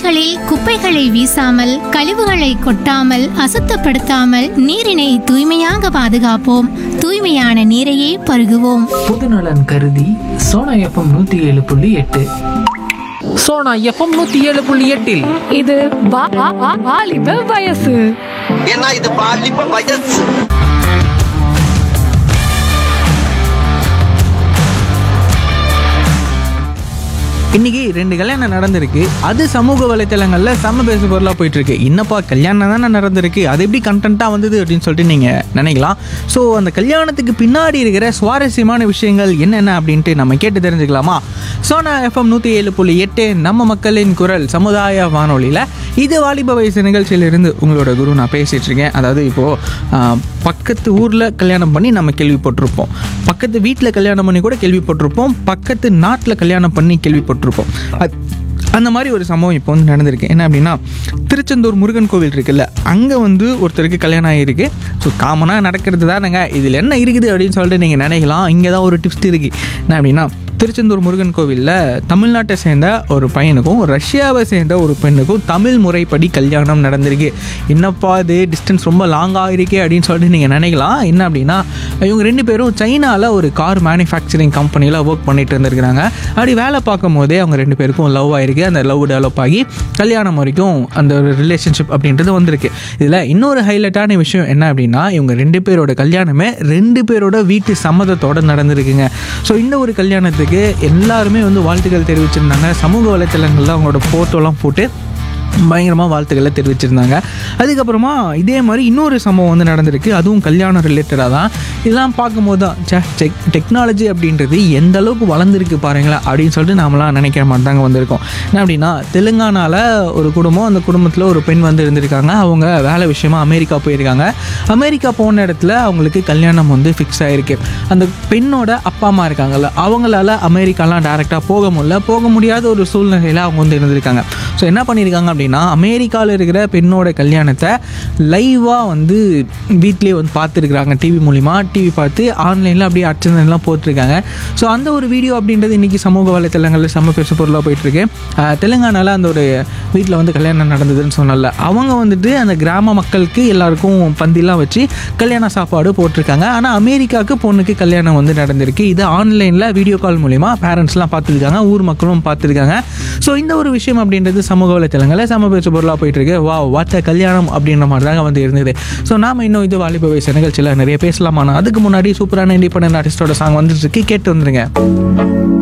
வீதிகளில் குப்பைகளை வீசாமல் கழிவுகளை கொட்டாமல் அசுத்தப்படுத்தாமல் நீரினை தூய்மையாக பாதுகாப்போம் தூய்மையான நீரையே பருகுவோம் பொதுநலன் கருதி சோனா எஃப்எம் நூத்தி ஏழு புள்ளி எட்டு சோனா எஃப்எம் நூத்தி ஏழு புள்ளி எட்டில் இது வா- வா- வா- வாலிப வயசு ஏன்னா இது பாலிப்ப வயசு இன்னைக்கு ரெண்டு கல்யாணம் நடந்திருக்கு அது சமூக வலைத்தளங்களில் செம்ம பேசு பொருளாக போயிட்டு இருக்கு என்னப்பா கல்யாணம் தானே நடந்திருக்கு அது எப்படி கண்டென்ட்டாக வந்தது அப்படின்னு சொல்லிட்டு நீங்கள் நினைக்கலாம் ஸோ அந்த கல்யாணத்துக்கு பின்னாடி இருக்கிற சுவாரஸ்யமான விஷயங்கள் என்னென்ன அப்படின்ட்டு நம்ம கேட்டு தெரிஞ்சுக்கலாமா சோனா எஃப்எம் நூற்றி ஏழு புள்ளி எட்டு நம்ம மக்களின் குரல் சமுதாய வானொலியில் இது வாலிப வயசு நிகழ்ச்சியிலிருந்து உங்களோட குரு நான் பேசிகிட்டு இருக்கேன் அதாவது இப்போது பக்கத்து ஊரில் கல்யாணம் பண்ணி நம்ம கேள்விப்பட்டிருப்போம் பக்கத்து வீட்டில் கல்யாணம் பண்ணி கூட கேள்விப்பட்டிருப்போம் பக்கத்து நாட்டில் கல்யாணம் பண்ணி கேள்விப்பட்டிருப்போம் அது அந்த மாதிரி ஒரு சம்பவம் இப்போ வந்து நடந்திருக்கு என்ன அப்படின்னா திருச்செந்தூர் முருகன் கோவில் இருக்குல்ல அங்கே வந்து ஒருத்தருக்கு கல்யாணம் ஆகிருக்கு ஸோ காமனாக நடக்கிறது தானேங்க இதில் என்ன இருக்குது அப்படின்னு சொல்லிட்டு நீங்கள் நினைக்கலாம் இங்கே தான் ஒரு டிப்ஸ் இருக்குது என்ன அப்படின்னா திருச்செந்தூர் முருகன் கோவிலில் தமிழ்நாட்டை சேர்ந்த ஒரு பையனுக்கும் ரஷ்யாவை சேர்ந்த ஒரு பெண்ணுக்கும் தமிழ் முறைப்படி கல்யாணம் நடந்திருக்கு என்னப்பா இது டிஸ்டன்ஸ் ரொம்ப லாங்காக இருக்கே அப்படின்னு சொல்லிட்டு நீங்கள் நினைக்கலாம் என்ன அப்படின்னா இவங்க ரெண்டு பேரும் சைனாவில் ஒரு கார் மேனுஃபேக்சரிங் கம்பெனியில் ஒர்க் பண்ணிட்டு இருந்திருக்கிறாங்க அப்படி வேலை பார்க்கும் போதே அவங்க ரெண்டு பேருக்கும் லவ் ஆயிருக்கு அந்த லவ் டெவலப் ஆகி கல்யாணம் வரைக்கும் அந்த ஒரு ரிலேஷன்ஷிப் அப்படின்றது வந்திருக்கு இதில் இன்னொரு ஹைலைட்டான விஷயம் என்ன அப்படின்னா இவங்க ரெண்டு பேரோட கல்யாணமே ரெண்டு பேரோட வீட்டு சம்மதத்தோட நடந்திருக்குங்க ஸோ இந்த ஒரு கல்யாணத்துக்கு எல்லாருமே வந்து வாழ்த்துக்கள் தெரிவிச்சிருந்தாங்க சமூக வலைத்தளங்களில் அவங்களோட ஃபோட்டோலாம் போட்டு பயங்கரமாக வாழ்த்துக்களை தெரிவிச்சிருந்தாங்க அதுக்கப்புறமா இதே மாதிரி இன்னொரு சம்பவம் வந்து நடந்திருக்கு அதுவும் கல்யாணம் ரிலேட்டடாக தான் இதெல்லாம் பார்க்கும்போது தான் சே டெக் டெக்னாலஜி அப்படின்றது எந்த அளவுக்கு வளர்ந்துருக்கு பாருங்களேன் அப்படின்னு சொல்லிட்டு நாமலாம் நினைக்கிற மாதிரி தாங்க வந்திருக்கோம் என்ன அப்படின்னா தெலுங்கானாவில் ஒரு குடும்பம் அந்த குடும்பத்தில் ஒரு பெண் வந்து இருந்திருக்காங்க அவங்க வேலை விஷயமா அமெரிக்கா போயிருக்காங்க அமெரிக்கா போன இடத்துல அவங்களுக்கு கல்யாணம் வந்து ஃபிக்ஸ் ஆகிருக்கு அந்த பெண்ணோட அப்பா அம்மா இருக்காங்கல்ல அவங்களால அமெரிக்காலாம் டேரெக்டாக போக முடியல போக முடியாத ஒரு சூழ்நிலையில் அவங்க வந்து இருந்திருக்காங்க ஸோ என்ன பண்ணியிருக்காங்க அப்படின்னா அமெரிக்காவில் இருக்கிற பெண்ணோட கல்யாணத்தை லைவாக வந்து வீட்லேயே வந்து பார்த்துருக்குறாங்க டிவி மூலிமா டிவி பார்த்து ஆன்லைனில் அப்படியே அர்ச்சனைலாம் போட்டிருக்காங்க ஸோ அந்த ஒரு வீடியோ அப்படின்றது இன்றைக்கி சமூக வலைத்தளங்களில் செம்ம பெருசு பொருளாக போயிட்டுருக்கு தெலுங்கானாவில் அந்த ஒரு வீட்டில் வந்து கல்யாணம் நடந்ததுன்னு சொன்னல அவங்க வந்துட்டு அந்த கிராம மக்களுக்கு எல்லாருக்கும் பந்திலாம் வச்சு கல்யாண சாப்பாடு போட்டிருக்காங்க ஆனால் அமெரிக்காவுக்கு பொண்ணுக்கு கல்யாணம் வந்து நடந்திருக்கு இது ஆன்லைனில் வீடியோ கால் மூலிமா பேரண்ட்ஸ்லாம் பார்த்துருக்காங்க ஊர் மக்களும் பார்த்துருக்காங்க ஸோ இந்த ஒரு விஷயம் அப்படின்றது சமூக வலைத்தளங்களில் சம பேச்சு பொருளாக போயிட்டுருக்கு வா வார்த்தை கல்யாணம் அப்படின்ற மாதிரி தாங்க வந்து இருந்தது ஸோ நாம இன்னும் இது வாலிப வயசு நிகழ்ச்சியில் நிறைய பேசலாமா அதுக்கு முன்னாடி சூப்பரான இண்டிபெண்டன்ட் ஆர்டிஸ்டோட சாங் வந்துட்டு இருக்கு கேட்டு வந்துருங்க